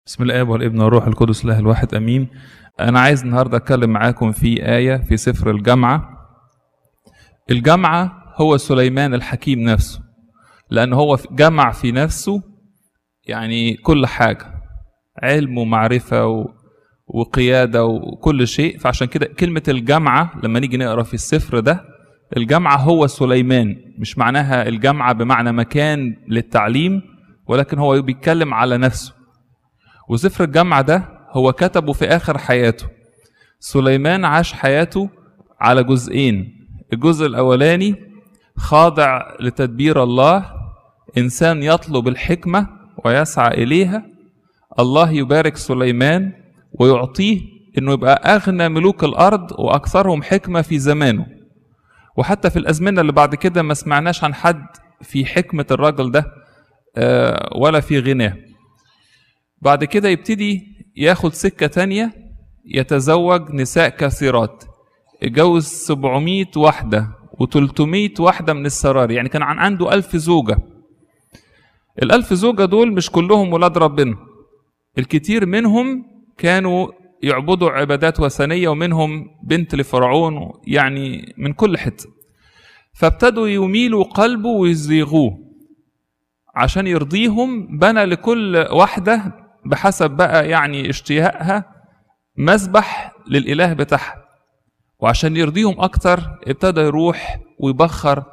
بسم الاب والابن والروح القدس الله الواحد امين انا عايز النهارده اتكلم معاكم في ايه في سفر الجامعه الجامعه هو سليمان الحكيم نفسه لان هو جمع في نفسه يعني كل حاجه علم ومعرفه و... وقياده وكل شيء فعشان كده كلمه الجامعه لما نيجي نقرا في السفر ده الجامعه هو سليمان مش معناها الجامعه بمعنى مكان للتعليم ولكن هو بيتكلم على نفسه وسفر الجامعة ده هو كتبه في آخر حياته سليمان عاش حياته على جزئين الجزء الأولاني خاضع لتدبير الله إنسان يطلب الحكمة ويسعى إليها الله يبارك سليمان ويعطيه إنه يبقى أغنى ملوك الأرض وأكثرهم حكمة في زمانه وحتى في الأزمنة اللي بعد كده ما سمعناش عن حد في حكمة الراجل ده ولا في غناه بعد كده يبتدي ياخد سكة تانية يتزوج نساء كثيرات اتجوز 700 واحدة و300 واحدة من السرار يعني كان عنده ألف زوجة الألف زوجة دول مش كلهم ولاد ربنا الكتير منهم كانوا يعبدوا عبادات وثنية ومنهم بنت لفرعون يعني من كل حتة فابتدوا يميلوا قلبه ويزيغوه عشان يرضيهم بنى لكل واحدة بحسب بقى يعني اشتياقها مسبح للإله بتاعها وعشان يرضيهم أكتر ابتدى يروح ويبخر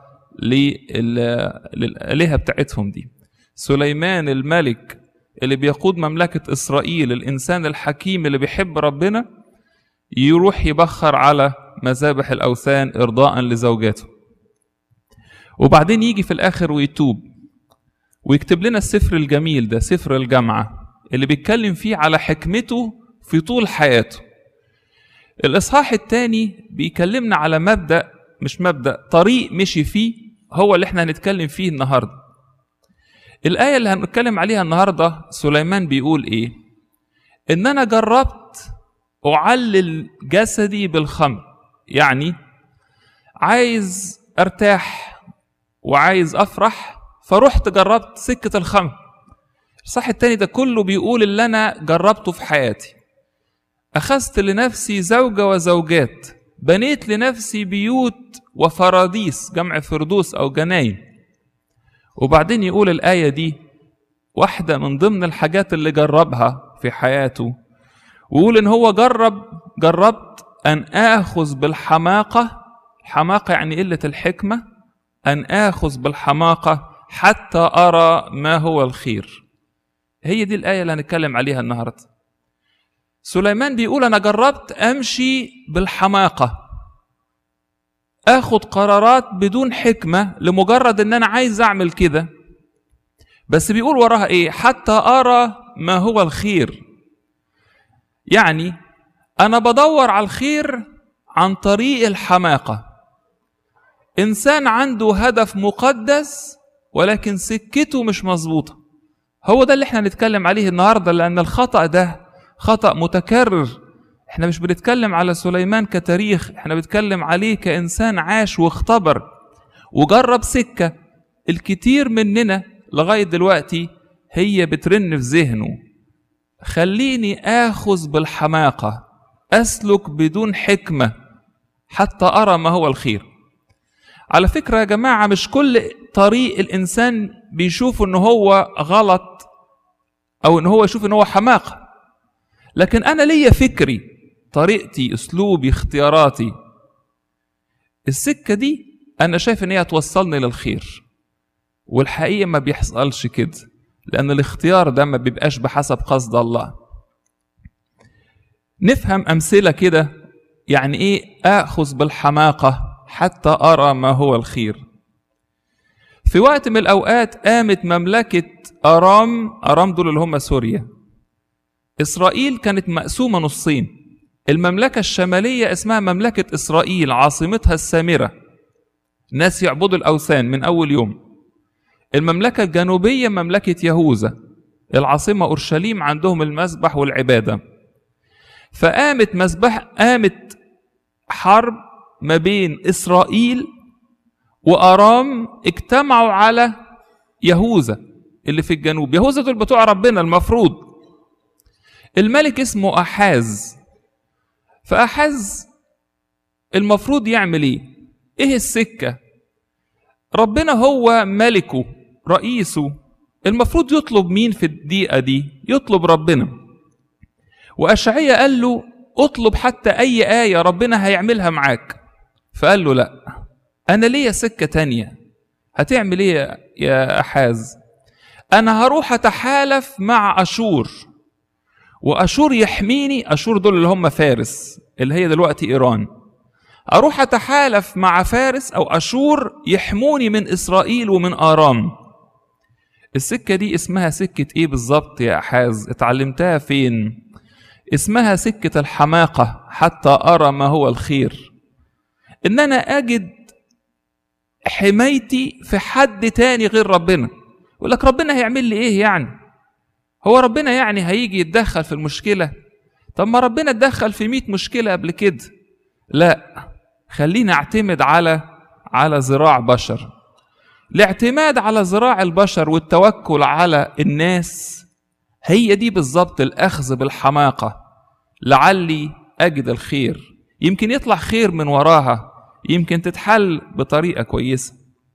للآلهة بتاعتهم دي سليمان الملك اللي بيقود مملكة إسرائيل الإنسان الحكيم اللي بيحب ربنا يروح يبخر على مذابح الأوثان إرضاء لزوجاته وبعدين يجي في الآخر ويتوب ويكتب لنا السفر الجميل ده سفر الجامعة اللي بيتكلم فيه على حكمته في طول حياته الإصحاح الثاني بيكلمنا على مبدأ مش مبدأ طريق مشي فيه هو اللي احنا هنتكلم فيه النهاردة الآية اللي هنتكلم عليها النهاردة سليمان بيقول إيه إن أنا جربت أعلل جسدي بالخمر يعني عايز أرتاح وعايز أفرح فرحت جربت سكة الخمر الصح التاني ده كله بيقول اللي أنا جربته في حياتي أخذت لنفسي زوجة وزوجات بنيت لنفسي بيوت وفراديس جمع فردوس أو جناين وبعدين يقول الآية دي واحدة من ضمن الحاجات اللي جربها في حياته ويقول إن هو جرب جربت أن آخذ بالحماقة حماقة يعني قلة الحكمة أن آخذ بالحماقة حتى أرى ما هو الخير هي دي الآية اللي هنتكلم عليها النهاردة سليمان بيقول أنا جربت أمشي بالحماقة آخد قرارات بدون حكمة لمجرد أن أنا عايز أعمل كده بس بيقول وراها إيه حتى أرى ما هو الخير يعني أنا بدور على الخير عن طريق الحماقة إنسان عنده هدف مقدس ولكن سكته مش مظبوطه هو ده اللي احنا هنتكلم عليه النهارده لان الخطا ده خطا متكرر احنا مش بنتكلم على سليمان كتاريخ احنا بنتكلم عليه كانسان عاش واختبر وجرب سكه الكتير مننا لغايه دلوقتي هي بترن في ذهنه خليني اخذ بالحماقه اسلك بدون حكمه حتى ارى ما هو الخير على فكره يا جماعه مش كل طريق الانسان بيشوف ان هو غلط او ان هو يشوف ان هو حماقه لكن انا ليا فكري طريقتي اسلوبي اختياراتي السكه دي انا شايف ان هي توصلني للخير والحقيقه ما بيحصلش كده لان الاختيار ده ما بيبقاش بحسب قصد الله نفهم امثله كده يعني ايه اخذ بالحماقه حتى ارى ما هو الخير في وقت من الأوقات قامت مملكة أرام أرام دول اللي هم سوريا إسرائيل كانت مقسومة نصين المملكة الشمالية اسمها مملكة إسرائيل عاصمتها السامرة ناس يعبدوا الأوثان من أول يوم المملكة الجنوبية مملكة يهوذا العاصمة أورشليم عندهم المسبح والعبادة فقامت مسبح قامت حرب ما بين إسرائيل وارام اجتمعوا على يهوذا اللي في الجنوب يهوذا دول بتوع ربنا المفروض الملك اسمه أحاز فأحاز المفروض يعمل ايه ايه السكة ربنا هو ملكه رئيسه المفروض يطلب مين في الدقيقة دي يطلب ربنا وأشعية قال له اطلب حتى أي آية ربنا هيعملها معاك فقال له لا أنا ليا سكة تانية هتعمل ايه يا أحاز أنا هروح أتحالف مع أشور وأشور يحميني أشور دول اللي هم فارس اللي هي دلوقتي إيران أروح أتحالف مع فارس أو أشور يحموني من إسرائيل ومن آرام السكة دي اسمها سكة إيه بالظبط يا أحاز اتعلمتها فين اسمها سكة الحماقة حتى أرى ما هو الخير إن أنا أجد حمايتي في حد تاني غير ربنا يقول لك ربنا هيعمل لي إيه يعني هو ربنا يعني هيجي يتدخل في المشكلة طب ما ربنا اتدخل في مئة مشكلة قبل كده لا خلينا اعتمد على على ذراع بشر الاعتماد على ذراع البشر والتوكل على الناس هي دي بالظبط الاخذ بالحماقه لعلي اجد الخير يمكن يطلع خير من وراها يمكن تتحل بطريقه كويسه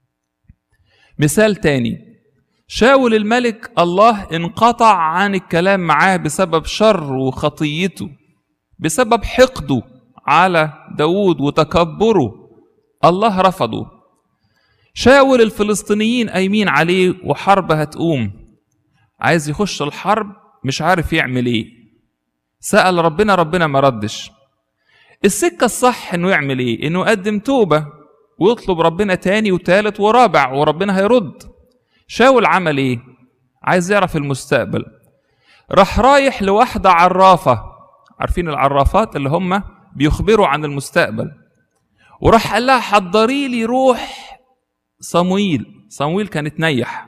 مثال تاني شاول الملك الله انقطع عن الكلام معاه بسبب شر وخطيته بسبب حقده على داود وتكبره الله رفضه شاول الفلسطينيين قايمين عليه وحرب هتقوم عايز يخش الحرب مش عارف يعمل ايه سأل ربنا ربنا ما ردش السكة الصح انه يعمل ايه انه يقدم توبة ويطلب ربنا تاني وتالت ورابع وربنا هيرد شاول عمل ايه عايز يعرف المستقبل راح رايح لواحدة عرافة عارفين العرافات اللي هم بيخبروا عن المستقبل وراح قال لها حضري لي روح صمويل صمويل كان اتنيح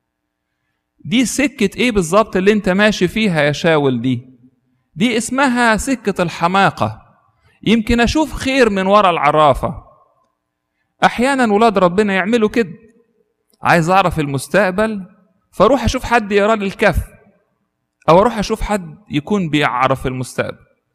دي سكة ايه بالظبط اللي انت ماشي فيها يا شاول دي دي اسمها سكة الحماقة يمكن اشوف خير من ورا العرافة احيانا ولاد ربنا يعملوا كده عايز اعرف المستقبل فاروح اشوف حد يقرا لي الكف او اروح اشوف حد يكون بيعرف المستقبل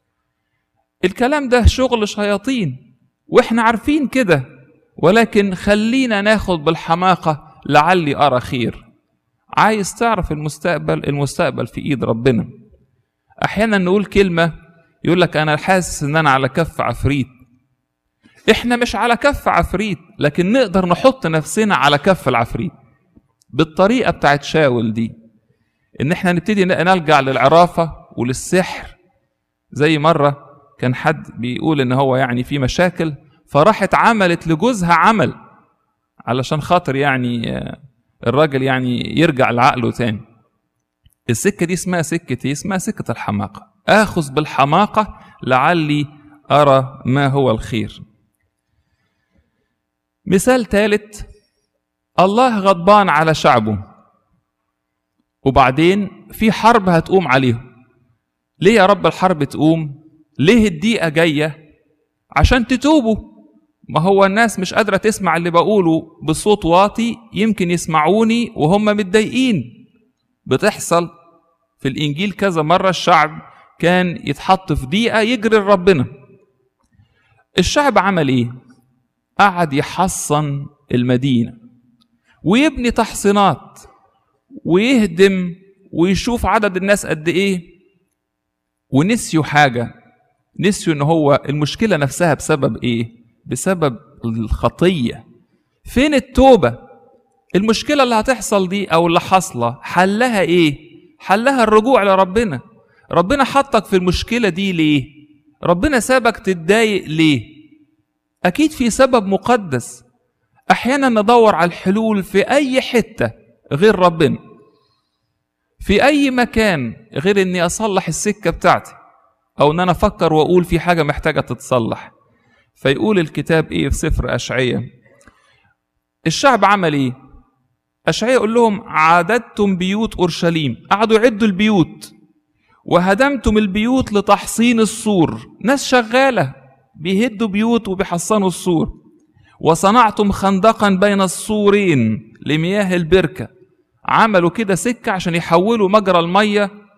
الكلام ده شغل شياطين واحنا عارفين كده ولكن خلينا ناخد بالحماقة لعلي أرى خير عايز تعرف المستقبل المستقبل في إيد ربنا أحيانا نقول كلمة يقول لك أنا حاسس إن أنا على كف عفريت إحنا مش على كف عفريت لكن نقدر نحط نفسنا على كف العفريت بالطريقة بتاعت شاول دي إن إحنا نبتدي نلجأ للعرافة وللسحر زي مرة كان حد بيقول إن هو يعني في مشاكل فراحت عملت لجوزها عمل علشان خاطر يعني الراجل يعني يرجع لعقله تاني السكة دي اسمها سكة ايه؟ اسمها سكة الحماقة آخذ بالحماقة لعلي أرى ما هو الخير مثال ثالث الله غضبان على شعبه وبعدين في حرب هتقوم عليهم ليه يا رب الحرب تقوم ليه الدقيقة جاية عشان تتوبوا ما هو الناس مش قادرة تسمع اللي بقوله بصوت واطي يمكن يسمعوني وهم متضايقين بتحصل في الإنجيل كذا مرة الشعب كان يتحط في دقيقة يجري لربنا الشعب عمل إيه؟ قعد يحصن المدينة ويبني تحصينات ويهدم ويشوف عدد الناس قد إيه ونسيوا حاجة نسيوا إن هو المشكلة نفسها بسبب إيه؟ بسبب الخطية فين التوبة المشكلة اللي هتحصل دي أو اللي حاصلة حلها إيه حلها الرجوع لربنا ربنا حطك في المشكلة دي ليه ربنا سابك تتضايق ليه أكيد في سبب مقدس أحيانا ندور على الحلول في أي حتة غير ربنا في أي مكان غير إني أصلح السكة بتاعتي أو إن أنا أفكر وأقول في حاجة محتاجة تتصلح فيقول الكتاب ايه في سفر اشعياء الشعب عمل ايه اشعياء يقول لهم عددتم بيوت اورشليم قعدوا يعدوا البيوت وهدمتم البيوت لتحصين السور ناس شغاله بيهدوا بيوت وبيحصنوا السور وصنعتم خندقا بين السورين لمياه البركه عملوا كده سكه عشان يحولوا مجرى الميه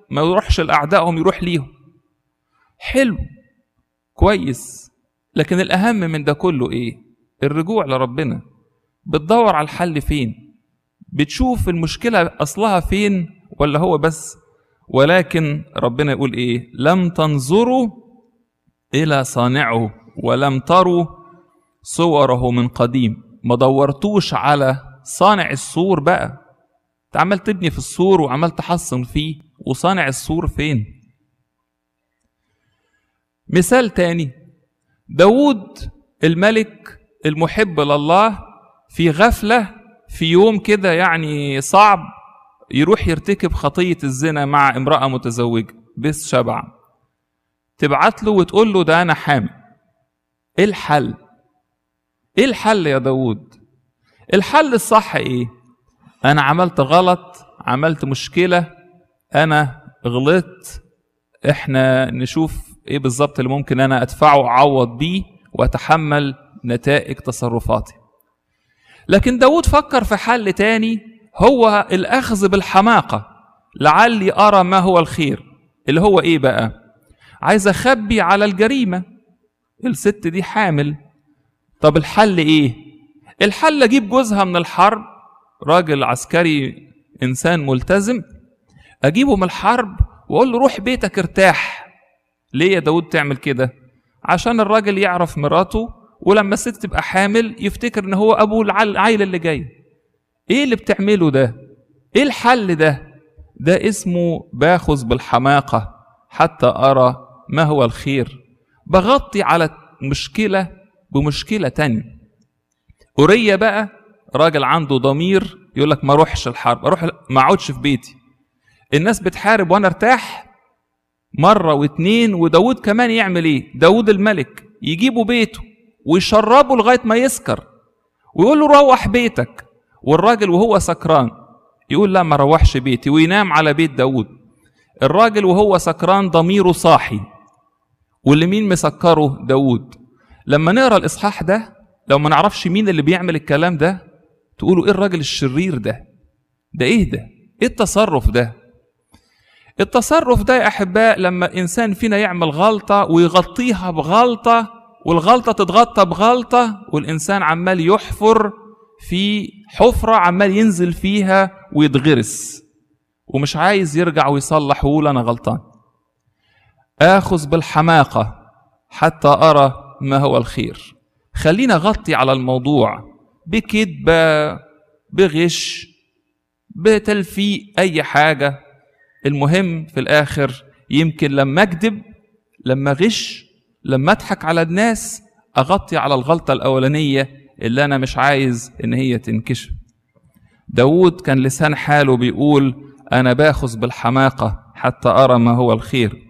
ما يروحش لأعدائهم يروح ليهم حلو كويس لكن الأهم من ده كله إيه الرجوع لربنا بتدور على الحل فين بتشوف المشكلة أصلها فين ولا هو بس ولكن ربنا يقول إيه لم تنظروا إلى صانعه ولم تروا صوره من قديم ما دورتوش على صانع السور بقى انت عمال تبني في السور وعمال تحصن فيه وصانع السور فين مثال تاني داود الملك المحب لله في غفلة في يوم كده يعني صعب يروح يرتكب خطية الزنا مع امرأة متزوجة بس شبع تبعت له وتقول له ده أنا حامل إيه الحل؟ إيه الحل يا داود؟ الحل الصح إيه؟ أنا عملت غلط عملت مشكلة أنا غلطت إحنا نشوف إيه بالظبط اللي ممكن أنا أدفعه أعوض بيه وأتحمل نتائج تصرفاتي لكن داود فكر في حل تاني هو الأخذ بالحماقة لعلي أرى ما هو الخير اللي هو إيه بقى عايز أخبي على الجريمة الست دي حامل طب الحل إيه الحل أجيب جوزها من الحرب راجل عسكري إنسان ملتزم أجيبه من الحرب وأقول له روح بيتك ارتاح ليه يا داود تعمل كده عشان الراجل يعرف مراته ولما الست تبقى حامل يفتكر ان هو ابو العيل اللي جاي ايه اللي بتعمله ده ايه الحل ده ده اسمه باخذ بالحماقة حتى أرى ما هو الخير بغطي على مشكلة بمشكلة تانية أوريا بقى راجل عنده ضمير يقول لك ما اروحش الحرب اروح ما اقعدش في بيتي الناس بتحارب وانا ارتاح مرة واتنين وداود كمان يعمل ايه داود الملك يجيبوا بيته ويشربه لغاية ما يسكر ويقول له روح بيتك والراجل وهو سكران يقول لا ما روحش بيتي وينام على بيت داود الراجل وهو سكران ضميره صاحي واللي مين مسكره داود لما نقرا الاصحاح ده لو ما نعرفش مين اللي بيعمل الكلام ده تقولوا ايه الراجل الشرير ده ده ايه ده ايه التصرف ده التصرف ده يا احباء لما انسان فينا يعمل غلطه ويغطيها بغلطه والغلطه تتغطى بغلطه والانسان عمال يحفر في حفره عمال ينزل فيها ويتغرس ومش عايز يرجع ويصلح ويقول انا غلطان اخذ بالحماقه حتى ارى ما هو الخير خلينا غطي على الموضوع بكذبه بغش بتلفيق اي حاجه المهم في الاخر يمكن لما اكذب لما غش لما اضحك على الناس اغطي على الغلطه الاولانيه اللي انا مش عايز ان هي تنكشف داود كان لسان حاله بيقول انا باخذ بالحماقه حتى ارى ما هو الخير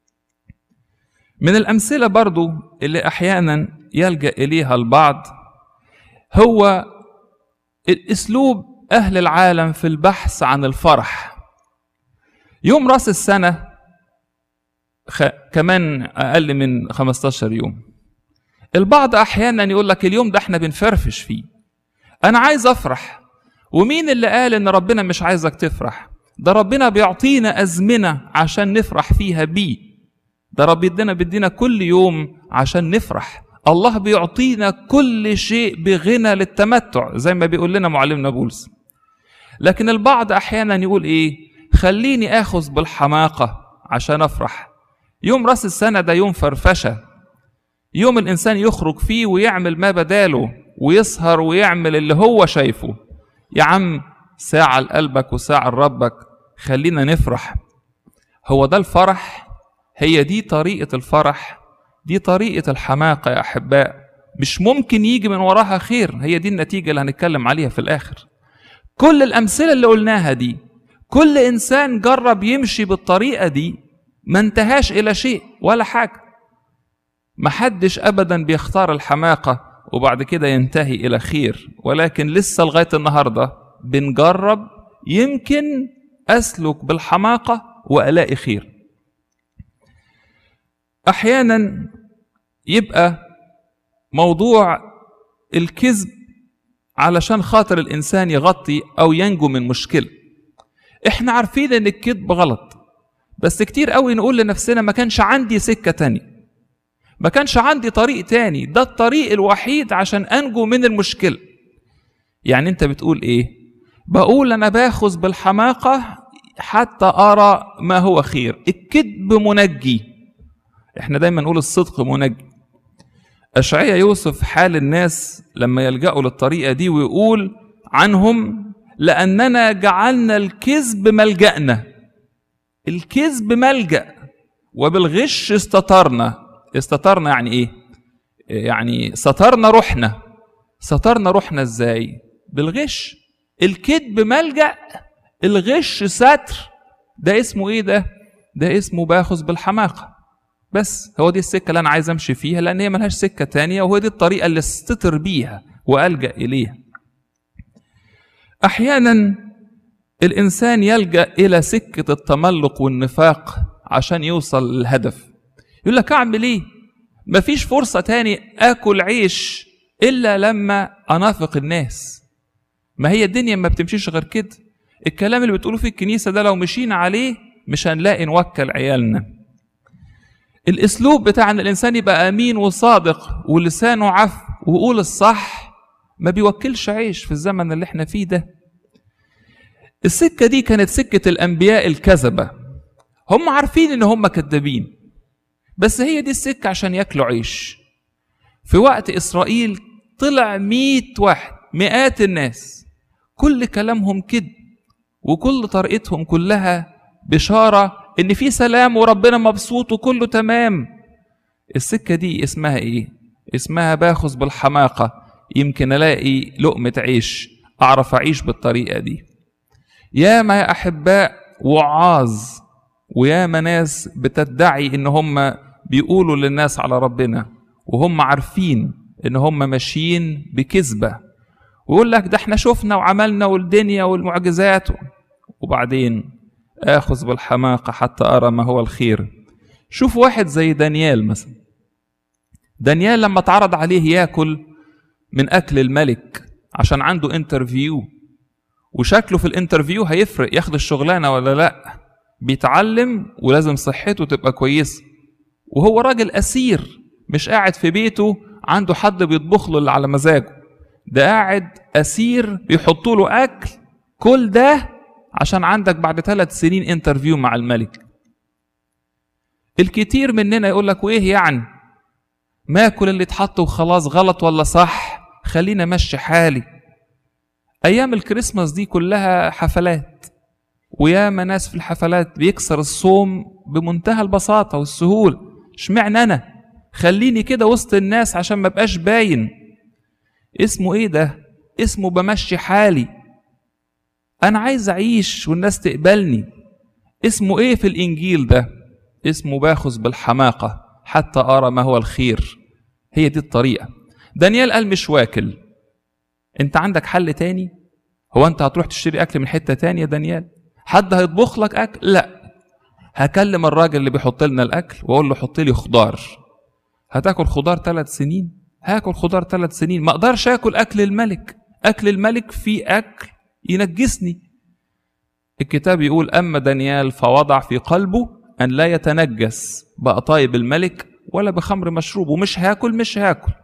من الامثله برضو اللي احيانا يلجا اليها البعض هو الاسلوب اهل العالم في البحث عن الفرح يوم راس السنه خ... كمان اقل من 15 يوم البعض احيانا يقول لك اليوم ده احنا بنفرفش فيه انا عايز افرح ومين اللي قال ان ربنا مش عايزك تفرح ده ربنا بيعطينا ازمنه عشان نفرح فيها بيه ده ربنا بيدينا كل يوم عشان نفرح الله بيعطينا كل شيء بغنى للتمتع زي ما بيقول لنا معلمنا بولس لكن البعض احيانا يقول ايه خليني اخذ بالحماقه عشان افرح يوم راس السنه ده يوم فرفشه يوم الانسان يخرج فيه ويعمل ما بداله ويسهر ويعمل اللي هو شايفه يا عم ساعة لقلبك وساعة لربك خلينا نفرح هو ده الفرح هي دي طريقة الفرح دي طريقة الحماقة يا أحباء مش ممكن يجي من وراها خير هي دي النتيجة اللي هنتكلم عليها في الآخر كل الأمثلة اللي قلناها دي كل إنسان جرب يمشي بالطريقة دي ما انتهاش إلى شيء ولا حاجة محدش أبدا بيختار الحماقة وبعد كده ينتهي إلى خير ولكن لسه لغاية النهاردة بنجرب يمكن أسلك بالحماقة وألاقي خير أحيانا يبقى موضوع الكذب علشان خاطر الإنسان يغطي أو ينجو من مشكلة إحنا عارفين إن الكذب غلط بس كتير قوي نقول لنفسنا ما كانش عندي سكة تانية ما كانش عندي طريق تاني ده الطريق الوحيد عشان أنجو من المشكلة يعني أنت بتقول إيه بقول أنا باخذ بالحماقة حتى أرى ما هو خير الكذب منجي احنا دايما نقول الصدق منجي أشعية يوصف حال الناس لما يلجأوا للطريقة دي ويقول عنهم لأننا جعلنا الكذب ملجأنا الكذب ملجأ وبالغش استترنا استترنا يعني ايه يعني سترنا روحنا سترنا روحنا ازاي بالغش الكذب ملجأ الغش ستر ده اسمه ايه ده ده اسمه باخذ بالحماقة بس هو دي السكة اللي انا عايز امشي فيها لان هي ملهاش سكة تانية وهو دي الطريقة اللي استتر بيها والجأ اليها احيانا الانسان يلجأ الى سكة التملق والنفاق عشان يوصل للهدف يقول لك اعمل ايه مفيش فرصة تاني اكل عيش الا لما انافق الناس ما هي الدنيا ما بتمشيش غير كده الكلام اللي بتقوله في الكنيسة ده لو مشينا عليه مش هنلاقي نوكل عيالنا الاسلوب بتاع ان الانسان يبقى امين وصادق ولسانه عف ويقول الصح ما بيوكلش عيش في الزمن اللي احنا فيه ده السكة دي كانت سكة الأنبياء الكذبة هم عارفين إن هم كذابين بس هي دي السكة عشان ياكلوا عيش في وقت إسرائيل طلع مئة واحد مئات الناس كل كلامهم كذب وكل طريقتهم كلها بشارة إن في سلام وربنا مبسوط وكله تمام السكة دي اسمها إيه؟ اسمها باخذ بالحماقة يمكن ألاقي لقمة عيش أعرف أعيش بالطريقة دي يا ما يا أحباء وعاظ ويا ما ناس بتدعي إن هم بيقولوا للناس على ربنا وهم عارفين إن هم ماشيين بكذبة ويقول لك ده احنا شفنا وعملنا والدنيا والمعجزات وبعدين آخذ بالحماقة حتى أرى ما هو الخير شوف واحد زي دانيال مثلا دانيال لما اتعرض عليه ياكل من أكل الملك عشان عنده انترفيو وشكله في الانترفيو هيفرق ياخد الشغلانه ولا لا بيتعلم ولازم صحته تبقى كويسه وهو راجل اسير مش قاعد في بيته عنده حد بيطبخ له اللي على مزاجه ده قاعد اسير بيحطوا له اكل كل ده عشان عندك بعد ثلاث سنين انترفيو مع الملك الكتير مننا يقول لك وايه يعني ما كل اللي اتحط وخلاص غلط ولا صح خلينا مشي حالي ايام الكريسماس دي كلها حفلات وياما ناس في الحفلات بيكسر الصوم بمنتهى البساطه والسهوله اشمعنى انا خليني كده وسط الناس عشان ما بقاش باين اسمه ايه ده اسمه بمشي حالي انا عايز اعيش والناس تقبلني اسمه ايه في الانجيل ده اسمه باخذ بالحماقه حتى ارى ما هو الخير هي دي الطريقه دانيال قال مش واكل انت عندك حل تاني هو انت هتروح تشتري اكل من حته تانية يا دانيال حد هيطبخ لك اكل لا هكلم الراجل اللي بيحط لنا الاكل واقول له حط لي خضار هتاكل خضار ثلاث سنين هاكل خضار ثلاث سنين ما اقدرش اكل اكل الملك اكل الملك فيه اكل ينجسني الكتاب يقول اما دانيال فوضع في قلبه ان لا يتنجس بقطايب الملك ولا بخمر مشروب ومش هاكل مش هاكل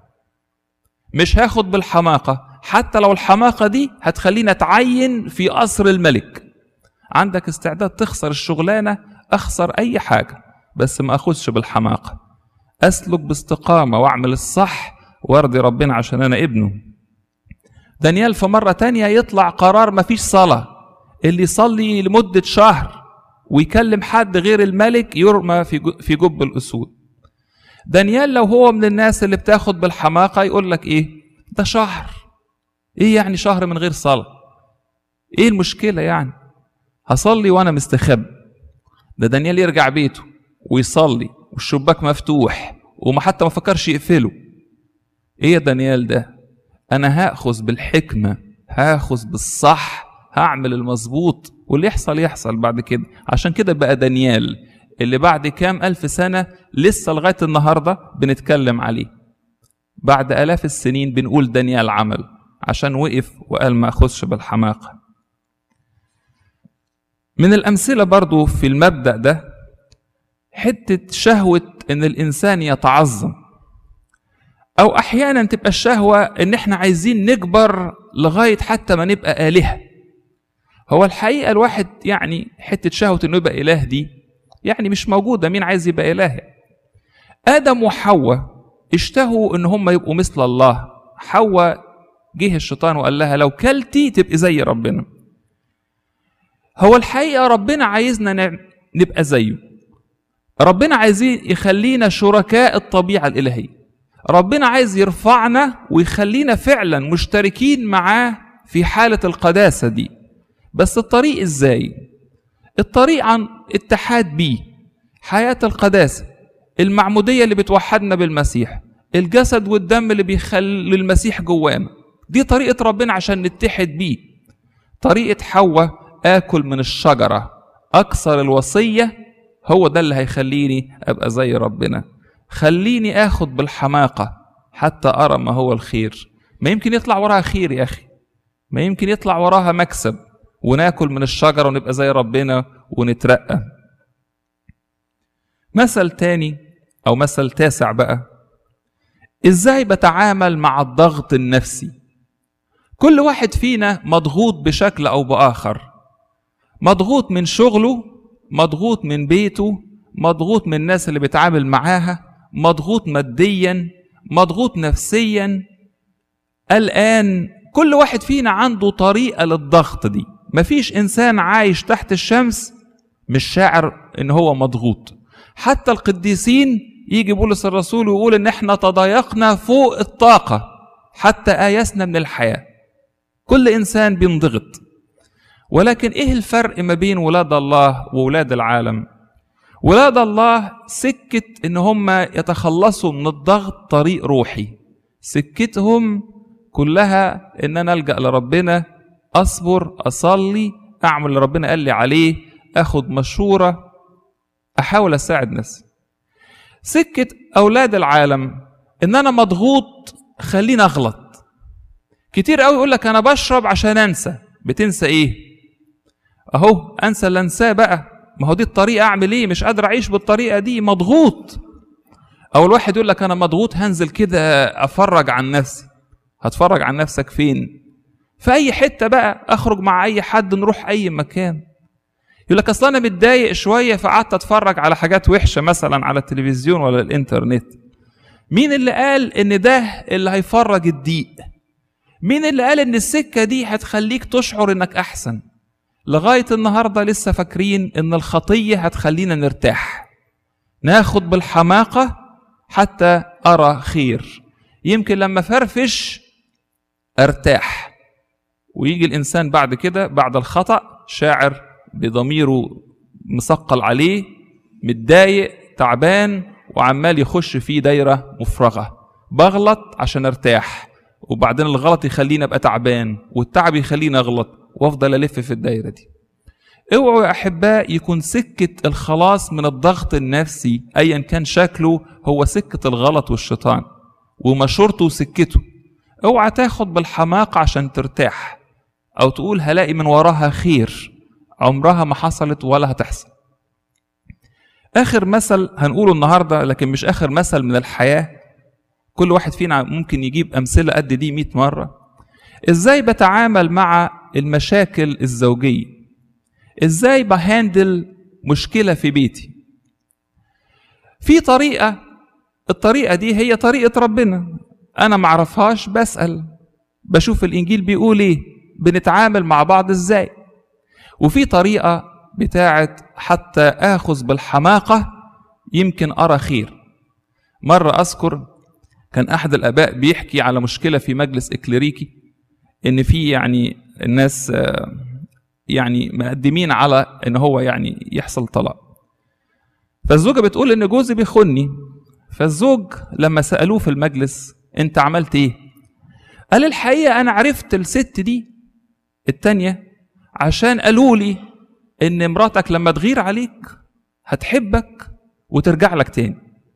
مش هاخد بالحماقه حتى لو الحماقه دي هتخليني اتعين في قصر الملك عندك استعداد تخسر الشغلانه اخسر اي حاجه بس ما اخذش بالحماقه اسلك باستقامه واعمل الصح وارضي ربنا عشان انا ابنه دانيال في مره تانية يطلع قرار مفيش صلاه اللي يصلي لمده شهر ويكلم حد غير الملك يرمى في في جب الاسود دانيال لو هو من الناس اللي بتاخد بالحماقه يقول لك ايه ده شهر ايه يعني شهر من غير صلاه ايه المشكله يعني هصلي وانا مستخب ده دانيال يرجع بيته ويصلي والشباك مفتوح وما حتى ما فكرش يقفله ايه يا دانيال ده انا هاخذ بالحكمه هاخذ بالصح هعمل المظبوط واللي يحصل يحصل بعد كده عشان كده بقى دانيال اللي بعد كام ألف سنة لسه لغاية النهاردة بنتكلم عليه بعد آلاف السنين بنقول دانيال عمل عشان وقف وقال ما أخذش بالحماقة من الأمثلة برضو في المبدأ ده حتة شهوة إن الإنسان يتعظم أو أحيانا تبقى الشهوة إن إحنا عايزين نكبر لغاية حتى ما نبقى آلهة هو الحقيقة الواحد يعني حتة شهوة إنه يبقى إله دي يعني مش موجودة مين عايز يبقى إله آدم وحواء اشتهوا إن هم يبقوا مثل الله حواء جه الشيطان وقال لها لو كلتي تبقي زي ربنا هو الحقيقة ربنا عايزنا نبقى زيه ربنا عايزين يخلينا شركاء الطبيعة الإلهية ربنا عايز يرفعنا ويخلينا فعلا مشتركين معاه في حالة القداسة دي بس الطريق ازاي الطريق عن اتحاد بيه حياة القداسة المعمودية اللي بتوحدنا بالمسيح الجسد والدم اللي بيخلي المسيح جوانا دي طريقة ربنا عشان نتحد بيه طريقة حواء آكل من الشجرة أكثر الوصية هو ده اللي هيخليني أبقى زي ربنا خليني آخد بالحماقة حتى أرى ما هو الخير ما يمكن يطلع وراها خير يا أخي ما يمكن يطلع وراها مكسب وناكل من الشجرة ونبقى زي ربنا ونترقى مثل تاني أو مثل تاسع بقى إزاي بتعامل مع الضغط النفسي كل واحد فينا مضغوط بشكل أو بآخر مضغوط من شغله مضغوط من بيته مضغوط من الناس اللي بيتعامل معاها مضغوط ماديا مضغوط نفسيا الآن كل واحد فينا عنده طريقة للضغط دي مفيش إنسان عايش تحت الشمس مش شاعر إن هو مضغوط حتى القديسين يجي بولس الرسول ويقول إن إحنا تضايقنا فوق الطاقة حتى آيسنا من الحياة كل إنسان بينضغط ولكن إيه الفرق ما بين ولاد الله وولاد العالم ولاد الله سكة إن هم يتخلصوا من الضغط طريق روحي سكتهم كلها إن أنا ألجأ لربنا أصبر أصلي أعمل اللي ربنا قال لي عليه أخد مشورة أحاول أساعد نفسي سكة أولاد العالم إن أنا مضغوط خليني أغلط كتير قوي يقول لك أنا بشرب عشان أنسى بتنسى إيه أهو أنسى اللي أنساه بقى ما هو دي الطريقة أعمل إيه مش قادر أعيش بالطريقة دي مضغوط أو الواحد يقول لك أنا مضغوط هنزل كده أفرج عن نفسي هتفرج عن نفسك فين في أي حتة بقى أخرج مع أي حد نروح أي مكان يقول لك أصل أنا متضايق شوية فقعدت أتفرج على حاجات وحشة مثلا على التلفزيون ولا الإنترنت مين اللي قال إن ده اللي هيفرج الضيق مين اللي قال إن السكة دي هتخليك تشعر إنك أحسن لغاية النهاردة لسه فاكرين إن الخطية هتخلينا نرتاح ناخد بالحماقة حتى أرى خير يمكن لما فرفش أرتاح ويجي الإنسان بعد كده بعد الخطأ شاعر بضميره مثقل عليه متضايق تعبان وعمال يخش في دايرة مفرغة بغلط عشان ارتاح وبعدين الغلط يخليني ابقى تعبان والتعب يخليني اغلط وافضل الف في الدايره دي اوعوا يا احباء يكون سكه الخلاص من الضغط النفسي ايا كان شكله هو سكه الغلط والشيطان ومشورته وسكته اوعى تاخد بالحماقه عشان ترتاح او تقول هلاقي من وراها خير عمرها ما حصلت ولا هتحصل اخر مثل هنقوله النهارده لكن مش اخر مثل من الحياه كل واحد فينا ممكن يجيب امثله قد دي 100 مره ازاي بتعامل مع المشاكل الزوجيه ازاي بهندل مشكله في بيتي في طريقه الطريقه دي هي طريقه ربنا انا معرفهاش بسال بشوف الانجيل بيقول ايه بنتعامل مع بعض ازاي وفي طريقه بتاعت حتى اخذ بالحماقه يمكن ارى خير مره اذكر كان احد الاباء بيحكي على مشكله في مجلس اكليريكي ان في يعني الناس يعني مقدمين على ان هو يعني يحصل طلاق فالزوجه بتقول ان جوزي بيخوني فالزوج لما سالوه في المجلس انت عملت ايه قال الحقيقه انا عرفت الست دي التانية عشان قالوا لي ان مراتك لما تغير عليك هتحبك وترجع لك تاني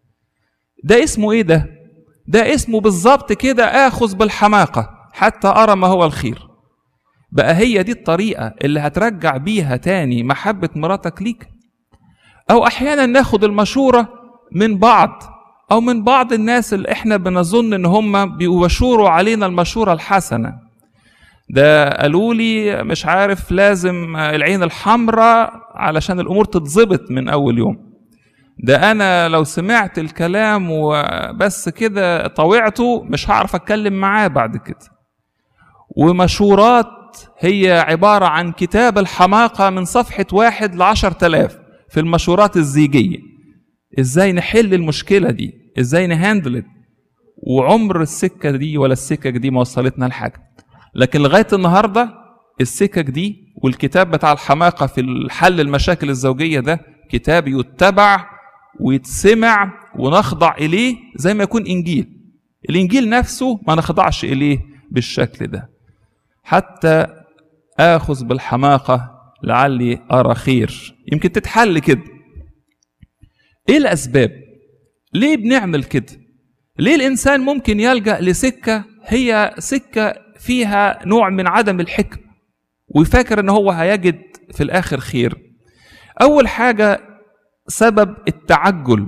ده اسمه ايه ده ده اسمه بالظبط كده اخذ بالحماقه حتى ارى ما هو الخير بقى هي دي الطريقه اللي هترجع بيها تاني محبه مراتك ليك او احيانا ناخد المشوره من بعض او من بعض الناس اللي احنا بنظن ان هم بيشوروا علينا المشوره الحسنه ده قالوا لي مش عارف لازم العين الحمراء علشان الامور تتظبط من اول يوم ده انا لو سمعت الكلام وبس كده طوعته مش هعرف اتكلم معاه بعد كده ومشورات هي عبارة عن كتاب الحماقة من صفحة واحد لعشر تلاف في المشورات الزيجية ازاي نحل المشكلة دي ازاي نهاندل وعمر السكة دي ولا السكك دي ما وصلتنا لحاجة لكن لغاية النهاردة السكك دي والكتاب بتاع الحماقة في الحل المشاكل الزوجية ده كتاب يتبع ويتسمع ونخضع إليه زي ما يكون إنجيل الإنجيل نفسه ما نخضعش إليه بالشكل ده حتى آخذ بالحماقة لعلي أرى خير يمكن تتحل كده إيه الأسباب ليه بنعمل كده ليه الإنسان ممكن يلجأ لسكة هي سكة فيها نوع من عدم الحكم ويفكر ان هو هيجد في الاخر خير اول حاجه سبب التعجل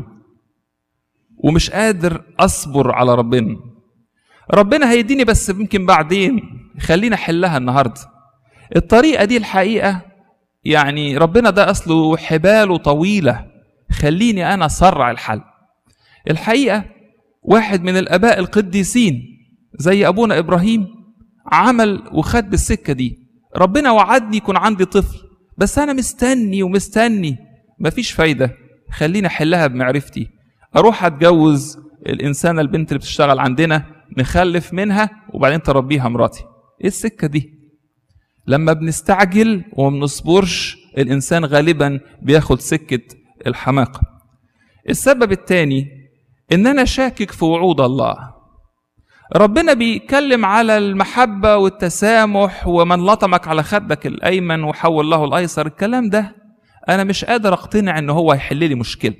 ومش قادر اصبر على ربنا ربنا هيديني بس يمكن بعدين خلينا احلها النهارده الطريقه دي الحقيقه يعني ربنا ده اصله حباله طويله خليني انا اسرع الحل الحقيقه واحد من الاباء القديسين زي ابونا ابراهيم عمل وخد بالسكه دي ربنا وعدني يكون عندي طفل بس انا مستني ومستني مفيش فايده خليني احلها بمعرفتي اروح اتجوز الانسانه البنت اللي بتشتغل عندنا نخلف منها وبعدين تربيها مراتي ايه السكه دي لما بنستعجل وما بنصبرش الانسان غالبا بياخد سكه الحماقه السبب الثاني ان انا شاكك في وعود الله ربنا بيتكلم على المحبة والتسامح ومن لطمك على خدك الأيمن وحول له الأيسر الكلام ده أنا مش قادر أقتنع إن هو هيحل لي مشكلة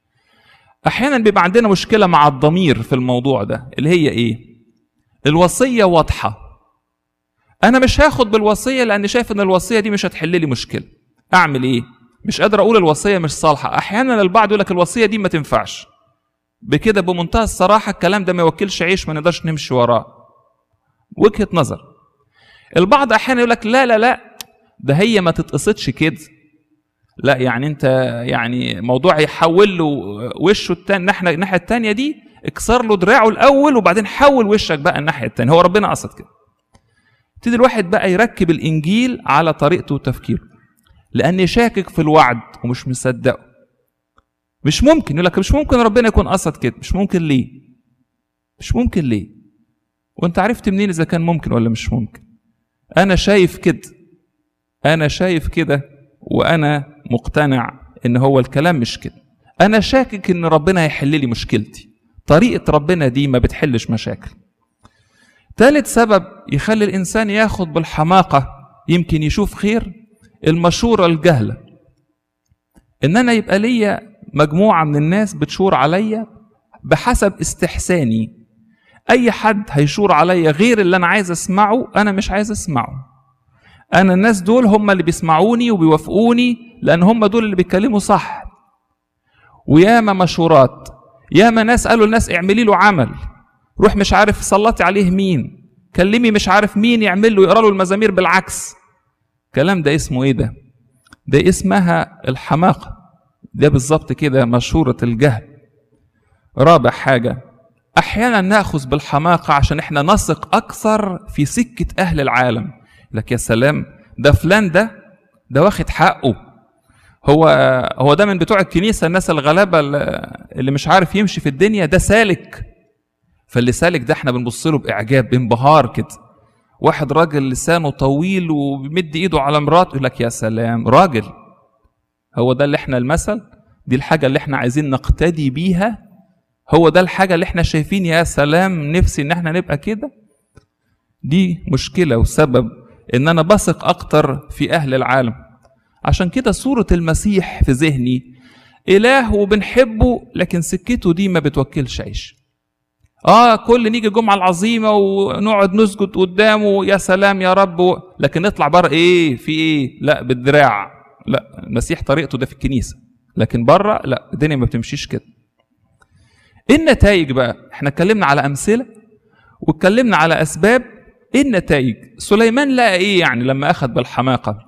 أحيانا بيبقى عندنا مشكلة مع الضمير في الموضوع ده اللي هي إيه الوصية واضحة أنا مش هاخد بالوصية لأن شايف إن الوصية دي مش هتحل لي مشكلة أعمل إيه مش قادر أقول الوصية مش صالحة أحيانا البعض يقول لك الوصية دي ما تنفعش بكده بمنتهى الصراحة الكلام ده ما يوكلش عيش ما نقدرش نمشي وراه وجهة نظر البعض أحيانا يقول لك لا لا لا ده هي ما تتقصدش كده لا يعني انت يعني موضوع يحول له وشه التاني الناحيه الناحيه التانيه دي اكسر له دراعه الاول وبعدين حول وشك بقى الناحيه التانيه هو ربنا قصد كده يبتدي الواحد بقى يركب الانجيل على طريقته وتفكيره لان شاكك في الوعد ومش مصدقه مش ممكن يقول لك مش ممكن ربنا يكون قصد كده مش ممكن ليه مش ممكن ليه وانت عرفت منين اذا كان ممكن ولا مش ممكن انا شايف كده انا شايف كده وانا مقتنع ان هو الكلام مش كده انا شاكك ان ربنا هيحل لي مشكلتي طريقه ربنا دي ما بتحلش مشاكل ثالث سبب يخلي الانسان ياخد بالحماقه يمكن يشوف خير المشوره الجهله ان انا يبقى ليا مجموعه من الناس بتشور عليا بحسب استحساني اي حد هيشور عليا غير اللي انا عايز اسمعه انا مش عايز اسمعه انا الناس دول هم اللي بيسمعوني وبيوافقوني لان هم دول اللي بيتكلموا صح وياما مشورات ياما ناس قالوا الناس اعملي له عمل روح مش عارف سلطي عليه مين كلمي مش عارف مين يعمل له يقرا له المزامير بالعكس الكلام ده اسمه ايه ده ده اسمها الحماقه ده بالظبط كده مشهوره الجهل رابع حاجه احيانا ناخذ بالحماقه عشان احنا نثق اكثر في سكه اهل العالم لك يا سلام ده فلان ده ده واخد حقه هو هو ده من بتوع الكنيسه الناس الغلابه اللي مش عارف يمشي في الدنيا ده سالك فاللي سالك ده احنا بنبص له باعجاب بانبهار كده واحد راجل لسانه طويل وبيمد ايده على مراته يقول لك يا سلام راجل هو ده اللي احنا المثل دي الحاجه اللي احنا عايزين نقتدي بيها هو ده الحاجه اللي احنا شايفين يا سلام نفسي ان احنا نبقى كده دي مشكله وسبب ان انا بثق اكتر في اهل العالم عشان كده صوره المسيح في ذهني اله وبنحبه لكن سكته دي ما بتوكلش عيش اه كل نيجي الجمعه العظيمه ونقعد نسجد قدامه يا سلام يا رب و... لكن نطلع بره ايه في ايه لا بالدراع لا المسيح طريقته ده في الكنيسه لكن بره لا الدنيا ما بتمشيش كده ايه النتائج بقى احنا اتكلمنا على امثله واتكلمنا على اسباب ايه النتائج سليمان لقى ايه يعني لما اخذ بالحماقه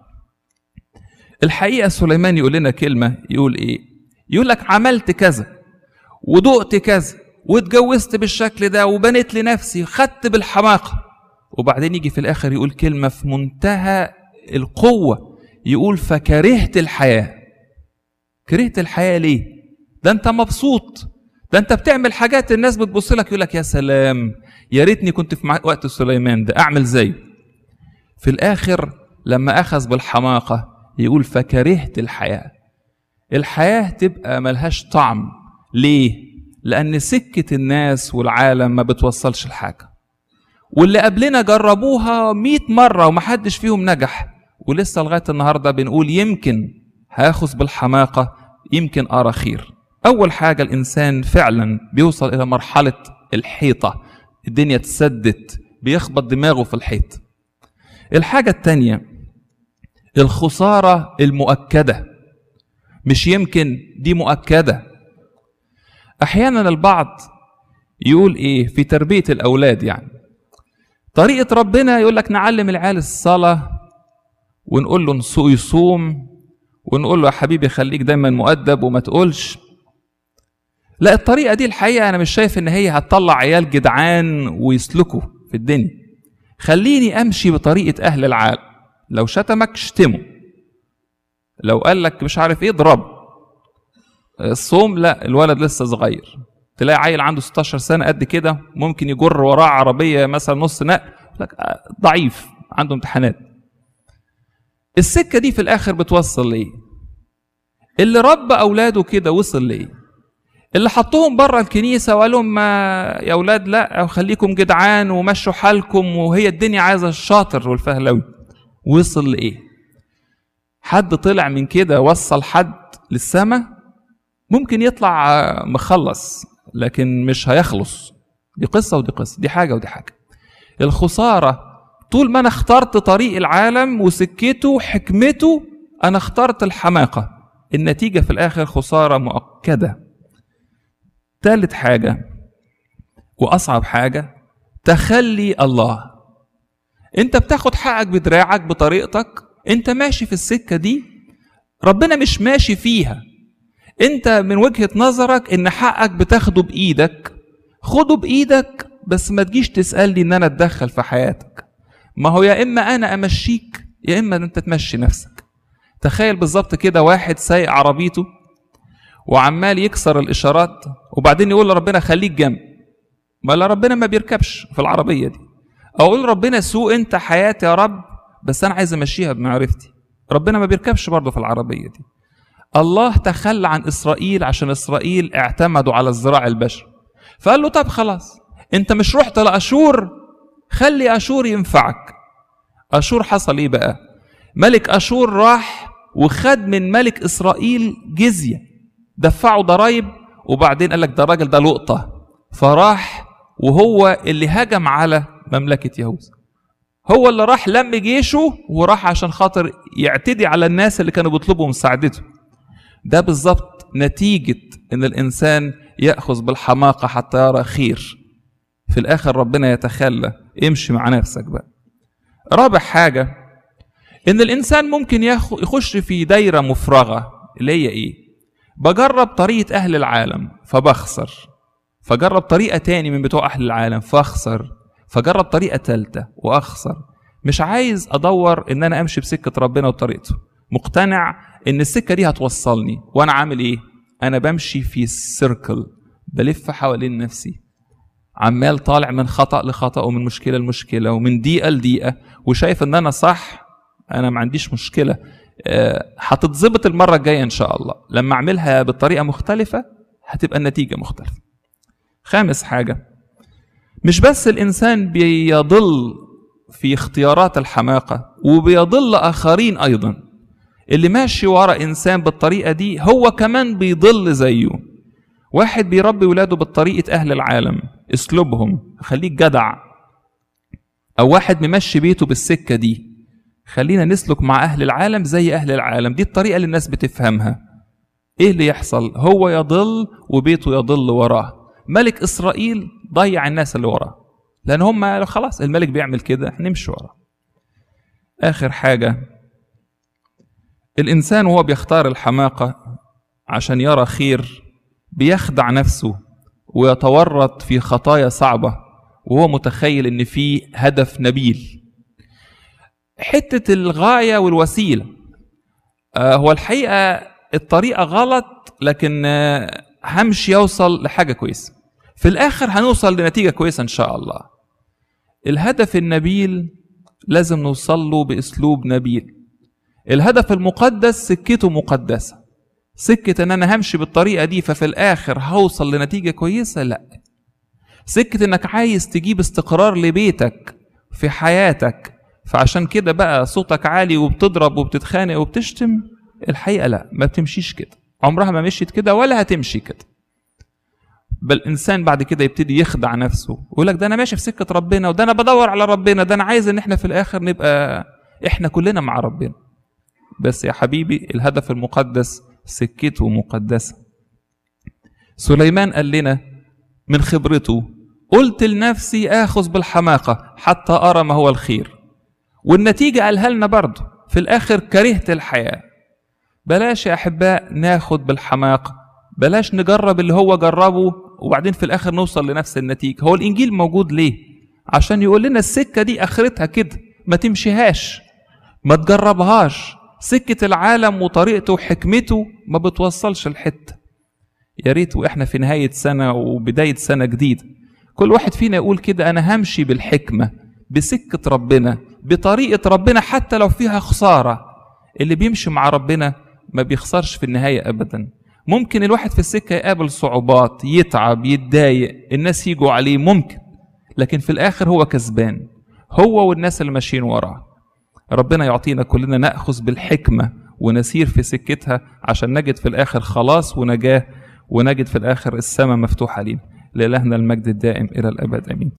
الحقيقه سليمان يقول لنا كلمه يقول ايه يقول لك عملت كذا ودقت كذا واتجوزت بالشكل ده وبنيت لنفسي خدت بالحماقه وبعدين يجي في الاخر يقول كلمه في منتهى القوه يقول فكرهت الحياه كرهت الحياه ليه ده انت مبسوط ده انت بتعمل حاجات الناس بتبص لك يقول لك يا سلام يا ريتني كنت في وقت سليمان ده اعمل زيه في الاخر لما اخذ بالحماقه يقول فكرهت الحياه الحياه تبقى ملهاش طعم ليه لان سكه الناس والعالم ما بتوصلش لحاجه واللي قبلنا جربوها مئة مرة ومحدش فيهم نجح ولسه لغاية النهاردة بنقول يمكن هاخذ بالحماقة يمكن أرى خير أول حاجة الإنسان فعلا بيوصل إلى مرحلة الحيطة الدنيا تسدت بيخبط دماغه في الحيط الحاجة التانية الخسارة المؤكدة مش يمكن دي مؤكدة أحيانا البعض يقول إيه في تربية الأولاد يعني طريقة ربنا يقول لك نعلم العيال الصلاة ونقول له يصوم ونقول له يا حبيبي خليك دايما مؤدب وما تقولش لا الطريقة دي الحقيقة أنا مش شايف إن هي هتطلع عيال جدعان ويسلكوا في الدنيا خليني أمشي بطريقة أهل العالم لو شتمك شتمه لو قال لك مش عارف إيه اضربه الصوم لا الولد لسه صغير تلاقي عيل عنده 16 سنة قد كده ممكن يجر وراه عربية مثلا نص نقل لك ضعيف عنده امتحانات السكة دي في الآخر بتوصل لإيه؟ اللي ربى أولاده كده وصل لإيه؟ اللي حطوهم بره الكنيسة وقال لهم يا أولاد لا خليكم جدعان ومشوا حالكم وهي الدنيا عايزة الشاطر والفهلوي وصل لإيه؟ حد طلع من كده وصل حد للسماء ممكن يطلع مخلص لكن مش هيخلص دي قصة ودي قصة دي حاجة ودي حاجة الخسارة طول ما أنا اخترت طريق العالم وسكته وحكمته أنا اخترت الحماقة النتيجة في الآخر خسارة مؤكدة ثالث حاجة وأصعب حاجة تخلي الله أنت بتاخد حقك بدراعك بطريقتك أنت ماشي في السكة دي ربنا مش ماشي فيها انت من وجهة نظرك ان حقك بتاخده بايدك خده بايدك بس ما تجيش تسألني ان انا اتدخل في حياتك ما هو يا اما انا امشيك يا اما انت تمشي نفسك تخيل بالظبط كده واحد سايق عربيته وعمال يكسر الاشارات وبعدين يقول لربنا خليك جنب ما لا ربنا ما بيركبش في العربيه دي اقول ربنا سوق انت حياتي يا رب بس انا عايز امشيها بمعرفتي ربنا ما بيركبش برضه في العربيه دي الله تخلى عن اسرائيل عشان اسرائيل اعتمدوا على الزراع البشري فقال له طب خلاص انت مش رحت لاشور خلي اشور ينفعك اشور حصل ايه بقى ملك اشور راح وخد من ملك اسرائيل جزيه دفعوا ضرايب وبعدين قال لك ده الراجل ده لقطه فراح وهو اللي هجم على مملكه يهوذا هو اللي راح لم جيشه وراح عشان خاطر يعتدي على الناس اللي كانوا بيطلبوا مساعدته ده بالظبط نتيجة إن الإنسان يأخذ بالحماقة حتى يرى خير في الآخر ربنا يتخلى امشي مع نفسك بقى رابع حاجة إن الإنسان ممكن يخش في دايرة مفرغة اللي هي إيه بجرب طريقة أهل العالم فبخسر فجرب طريقة تاني من بتوع أهل العالم فأخسر فجرب طريقة تالتة وأخسر مش عايز أدور إن أنا أمشي بسكة ربنا وطريقته مقتنع ان السكه دي هتوصلني وانا عامل ايه انا بمشي في سيركل بلف حوالين نفسي عمال طالع من خطا لخطا ومن مشكله لمشكله ومن دقيقه لدقيقه وشايف ان انا صح انا ما عنديش مشكله هتتظبط المره الجايه ان شاء الله لما اعملها بطريقه مختلفه هتبقى النتيجه مختلفه خامس حاجه مش بس الانسان بيضل في اختيارات الحماقه وبيضل اخرين ايضا اللي ماشي ورا انسان بالطريقه دي هو كمان بيضل زيه واحد بيربي ولاده بالطريقه اهل العالم اسلوبهم خليك جدع او واحد ممشي بيته بالسكه دي خلينا نسلك مع اهل العالم زي اهل العالم دي الطريقه اللي الناس بتفهمها ايه اللي يحصل هو يضل وبيته يضل وراه ملك اسرائيل ضيع الناس اللي وراه لان هم خلاص الملك بيعمل كده نمشي وراه اخر حاجه الانسان وهو بيختار الحماقه عشان يرى خير بيخدع نفسه ويتورط في خطايا صعبه وهو متخيل ان في هدف نبيل حته الغايه والوسيله آه هو الحقيقه الطريقه غلط لكن آه همشي اوصل لحاجه كويسه في الاخر هنوصل لنتيجه كويسه ان شاء الله الهدف النبيل لازم نوصل له باسلوب نبيل الهدف المقدس سكته مقدسه سكه ان انا همشي بالطريقه دي ففي الاخر هوصل لنتيجه كويسه لا سكه انك عايز تجيب استقرار لبيتك في حياتك فعشان كده بقى صوتك عالي وبتضرب وبتتخانق وبتشتم الحقيقه لا ما بتمشيش كده عمرها ما مشيت كده ولا هتمشي كده بل الانسان بعد كده يبتدي يخدع نفسه ويقول لك ده انا ماشي في سكه ربنا وده انا بدور على ربنا ده انا عايز ان احنا في الاخر نبقى احنا كلنا مع ربنا بس يا حبيبي الهدف المقدس سكته مقدسه سليمان قال لنا من خبرته قلت لنفسي اخذ بالحماقه حتى ارى ما هو الخير والنتيجه قالها لنا برضه في الاخر كرهت الحياه بلاش يا احباء ناخد بالحماقه بلاش نجرب اللي هو جربه وبعدين في الاخر نوصل لنفس النتيجه هو الانجيل موجود ليه عشان يقول لنا السكه دي اخرتها كده ما تمشيهاش ما تجربهاش سكه العالم وطريقته وحكمته ما بتوصلش الحته يا ريت واحنا في نهايه سنه وبدايه سنه جديده كل واحد فينا يقول كده انا همشي بالحكمه بسكه ربنا بطريقه ربنا حتى لو فيها خساره اللي بيمشي مع ربنا ما بيخسرش في النهايه ابدا ممكن الواحد في السكه يقابل صعوبات يتعب يتضايق الناس يجوا عليه ممكن لكن في الاخر هو كسبان هو والناس اللي ماشيين وراه ربنا يعطينا كلنا ناخذ بالحكمه ونسير في سكتها عشان نجد في الاخر خلاص ونجاه ونجد في الاخر السماء مفتوحه لينا لالهنا المجد الدائم الى الابد امين